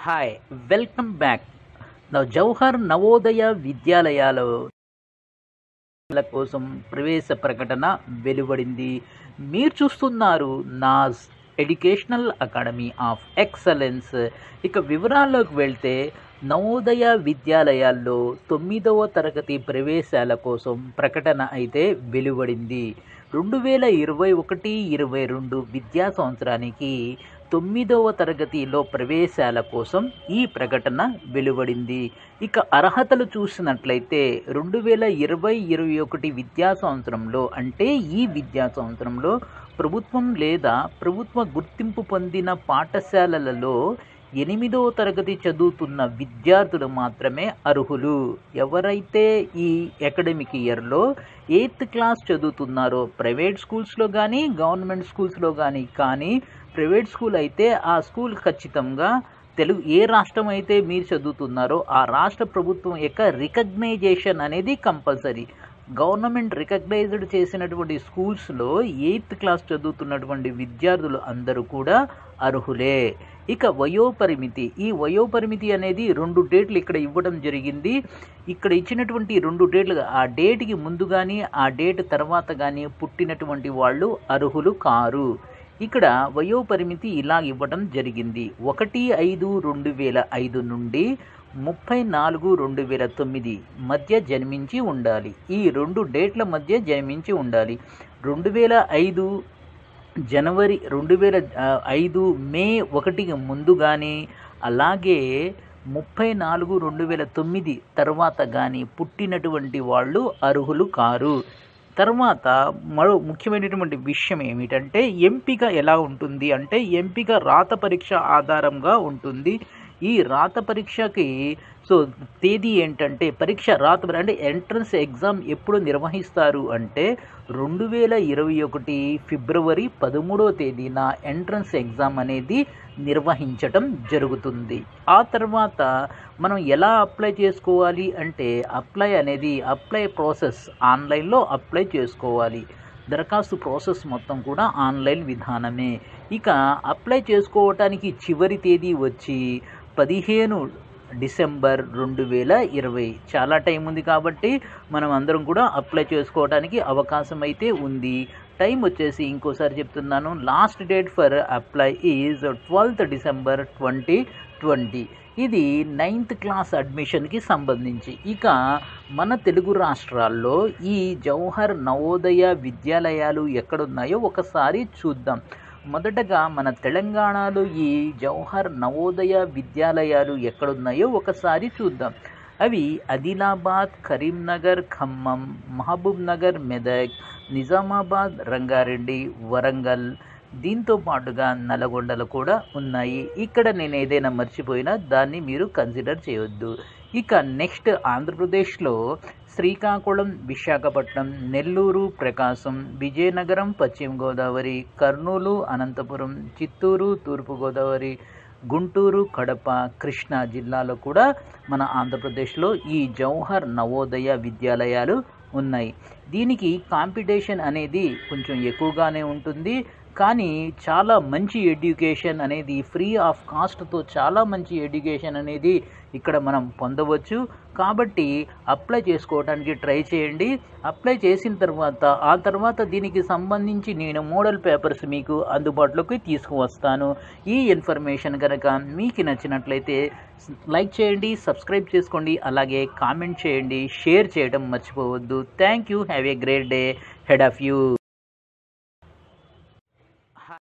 hi welcome back the Jawahar Navodaya విద్యాలయాల కోసం ప్రవేశ ప్రకటన వెలువడింది మీరు చూస్తున్నారు Naaz educational academy of excellence ఇక వివరాల్లోకి వెళ్తే నవోదయ విద్యాలయాల్లో తొమ్మిదవ తరగతి ప్రవేశాల కోసం ప్రకటన అయితే వెలువడింది రెండు వేల ఇరవై ఒకటి ఇరవై రెండు విద్యా సంవత్సరానికి తొమ్మిదవ తరగతిలో ప్రవేశాల కోసం ఈ ప్రకటన వెలువడింది ఇక అర్హతలు చూసినట్లయితే రెండు వేల ఇరవై ఇరవై ఒకటి విద్యా సంవత్సరంలో అంటే ఈ విద్యా సంవత్సరంలో ప్రభుత్వం లేదా ప్రభుత్వ గుర్తింపు పొందిన పాఠశాలలలో ఎనిమిదవ తరగతి చదువుతున్న విద్యార్థులు మాత్రమే అర్హులు ఎవరైతే ఈ అకాడమిక్ ఇయర్లో ఎయిత్ క్లాస్ చదువుతున్నారో ప్రైవేట్ స్కూల్స్లో కానీ గవర్నమెంట్ స్కూల్స్లో కానీ కానీ ప్రైవేట్ స్కూల్ అయితే ఆ స్కూల్ ఖచ్చితంగా తెలుగు ఏ రాష్ట్రం అయితే మీరు చదువుతున్నారో ఆ రాష్ట్ర ప్రభుత్వం యొక్క రికగ్నైజేషన్ అనేది కంపల్సరీ గవర్నమెంట్ రికగ్నైజ్డ్ చేసినటువంటి స్కూల్స్లో ఎయిత్ క్లాస్ చదువుతున్నటువంటి విద్యార్థులు అందరూ కూడా అర్హులే ఇక వయోపరిమితి ఈ వయోపరిమితి అనేది రెండు డేట్లు ఇక్కడ ఇవ్వడం జరిగింది ఇక్కడ ఇచ్చినటువంటి రెండు డేట్లు ఆ డేట్కి ముందు కానీ ఆ డేట్ తర్వాత కానీ పుట్టినటువంటి వాళ్ళు అర్హులు కారు ఇక్కడ వయోపరిమితి ఇలా ఇవ్వడం జరిగింది ఒకటి ఐదు రెండు వేల ఐదు నుండి ముప్పై నాలుగు రెండు వేల తొమ్మిది మధ్య జన్మించి ఉండాలి ఈ రెండు డేట్ల మధ్య జన్మించి ఉండాలి రెండు వేల ఐదు జనవరి రెండు వేల ఐదు మే ఒకటికి ముందు కానీ అలాగే ముప్పై నాలుగు రెండు వేల తొమ్మిది తర్వాత కానీ పుట్టినటువంటి వాళ్ళు అర్హులు కారు తర్వాత మరో ముఖ్యమైనటువంటి విషయం ఏమిటంటే ఎంపిక ఎలా ఉంటుంది అంటే ఎంపిక రాత పరీక్ష ఆధారంగా ఉంటుంది ఈ రాత పరీక్షకి సో తేదీ ఏంటంటే పరీక్ష రాత అంటే ఎంట్రన్స్ ఎగ్జామ్ ఎప్పుడు నిర్వహిస్తారు అంటే రెండు వేల ఇరవై ఒకటి ఫిబ్రవరి పదమూడవ తేదీన ఎంట్రన్స్ ఎగ్జామ్ అనేది నిర్వహించటం జరుగుతుంది ఆ తర్వాత మనం ఎలా అప్లై చేసుకోవాలి అంటే అప్లై అనేది అప్లై ప్రాసెస్ ఆన్లైన్లో అప్లై చేసుకోవాలి దరఖాస్తు ప్రాసెస్ మొత్తం కూడా ఆన్లైన్ విధానమే ఇక అప్లై చేసుకోవటానికి చివరి తేదీ వచ్చి పదిహేను డిసెంబర్ రెండు వేల ఇరవై చాలా టైం ఉంది కాబట్టి మనం అందరం కూడా అప్లై చేసుకోవడానికి అవకాశం అయితే ఉంది టైం వచ్చేసి ఇంకోసారి చెప్తున్నాను last date for apply is twelfth December twenty twenty ఇది నైన్త్ క్లాస్ అడ్మిషన్కి సంబంధించి ఇక మన తెలుగు రాష్ట్రాల్లో ఈ జవహర్ నవోదయ విద్యాలయాలు ఎక్కడున్నాయో ఒకసారి చూద్దాం మొదటగా మన తెలంగాణలో ఈ జవహర్ నవోదయ విద్యాలయాలు ఎక్కడున్నాయో ఒకసారి చూద్దాం అవి ఆదిలాబాద్ కరీంనగర్ ఖమ్మం మహబూబ్ నగర్ మెదక్ నిజామాబాద్ రంగారెడ్డి వరంగల్ దీంతో పాటుగా నల్గొండలు కూడా ఉన్నాయి ఇక్కడ నేను ఏదైనా మర్చిపోయినా దాన్ని మీరు కన్సిడర్ చేయొద్దు ఇక నెక్స్ట్ ఆంధ్రప్రదేశ్లో శ్రీకాకుళం విశాఖపట్నం నెల్లూరు ప్రకాశం విజయనగరం పశ్చిమ గోదావరి కర్నూలు అనంతపురం చిత్తూరు తూర్పుగోదావరి గుంటూరు కడప కృష్ణా జిల్లాలో కూడా మన ఆంధ్రప్రదేశ్లో ఈ జవహర్ నవోదయ విద్యాలయాలు ఉన్నాయి దీనికి కాంపిటీషన్ అనేది కొంచెం ఎక్కువగానే ఉంటుంది కానీ చాలా మంచి ఎడ్యుకేషన్ అనేది ఫ్రీ ఆఫ్ కాస్ట్తో చాలా మంచి ఎడ్యుకేషన్ అనేది ఇక్కడ మనం పొందవచ్చు కాబట్టి అప్లై చేసుకోవడానికి ట్రై చేయండి అప్లై చేసిన తర్వాత ఆ తర్వాత దీనికి సంబంధించి నేను మోడల్ పేపర్స్ మీకు అందుబాటులోకి తీసుకువస్తాను ఈ ఇన్ఫర్మేషన్ కనుక మీకు నచ్చినట్లయితే లైక్ చేయండి సబ్స్క్రైబ్ చేసుకోండి అలాగే కామెంట్ చేయండి షేర్ చేయడం మర్చిపోవద్దు thank you have a great day head of you